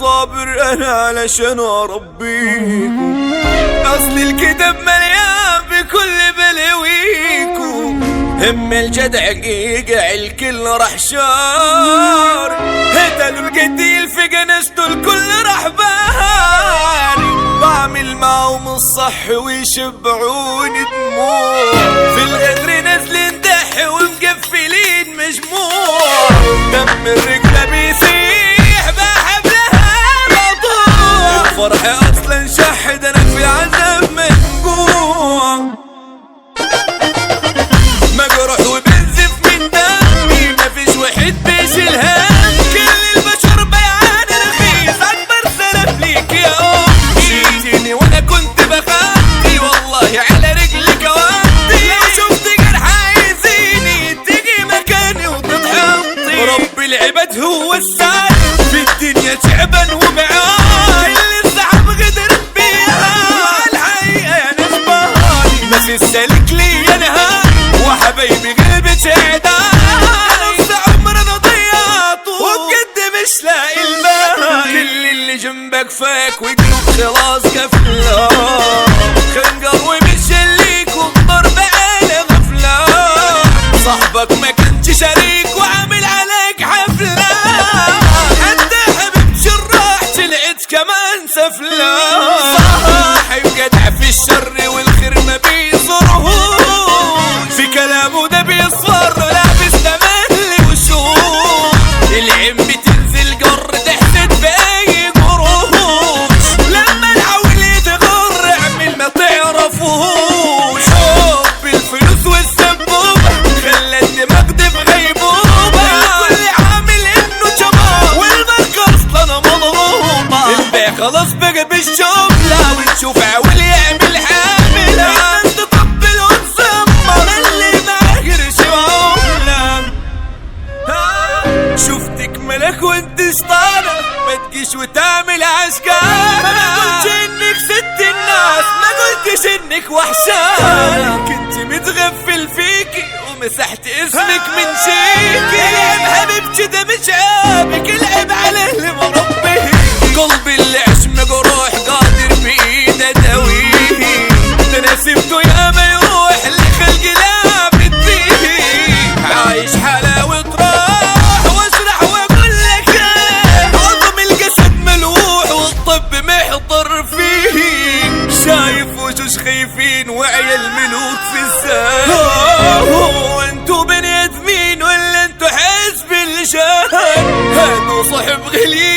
صابر انا علشان اربيكم اصل الكتاب مليان بكل بلاويكم هم الجدع قيقع الكل راح شار هدلوا القتيل في جنازته الكل راح بار بعمل معهم الصح ويشبعوني دموع في الغدر نازلين دح ومقفلين مجموع دم الرجلة بيسيح بحبلها مقطوع الفرح اصلا شحد انا في عذاب من جوع مجروح وبنزف من دمي مفيش واحد بيشيل هم كل البشر بيعاني رخيص اكبر سلف ليك يا امي شلتيني وانا كنت بخاطي والله على رجلك وقتي لو شفت جرح عايزيني تيجي مكاني وتتحطي رب العباد هو السعد في الدنيا تعبان وبعاني اللي الصعب غدر بيها الحقيقة يا نسباني بس السلك لي انا هاني وحبايبي قلبي تعداني نص عمر انا ضيعته وبجد مش لاقي الماي كل اللي جنبك فاك وقلوب خلاص قفلة خنقر ومش ليك والضرب على غفلة صاحبك ما كنتش شريك وعامل عليك حفلة حتى حبيبتي الراح طلعت كمان سفلة صاحب جدع في الشر والخير ما بيزورهوش في كلامه ده بيصفر لابس تملي وشوش العين بتنزل جر تحسد باي قروش لما العول يتغر اعمل ما تعرفوش حب الفلوس والسبوبة خلى الدماغ دي في غيبوبة كل عامل انه شباب والماركة اصلا مضروبة البيع خلاص بقى بالشغلة وتشوف عول يعمل حاملة انت تطبل وتسمر اللي ما قرش وعملة شفتك ملك وانت شطانة ما تجيش وتعمل عسكانة ما قلتش انك ست الناس ما قلتش انك وحشانة كنت متغفل فيكي ومسحت اسمك من شيكي العب حبيبتي ده مش عيبك العب على اللي مربيه قلبي اللي عش مجروح قادر بايده داويه ده انا سبته يا ما يروح لخلق لا بديه عايش حلاوة راح واشرح واقول لك إيه. عظم الجسد ملوح والطب محضر فيه شايف وشوش خايفين وعيال ملوك في الساحل هو انتو بني ادمين ولا انتو حزب الشهر هادو صاحب غليل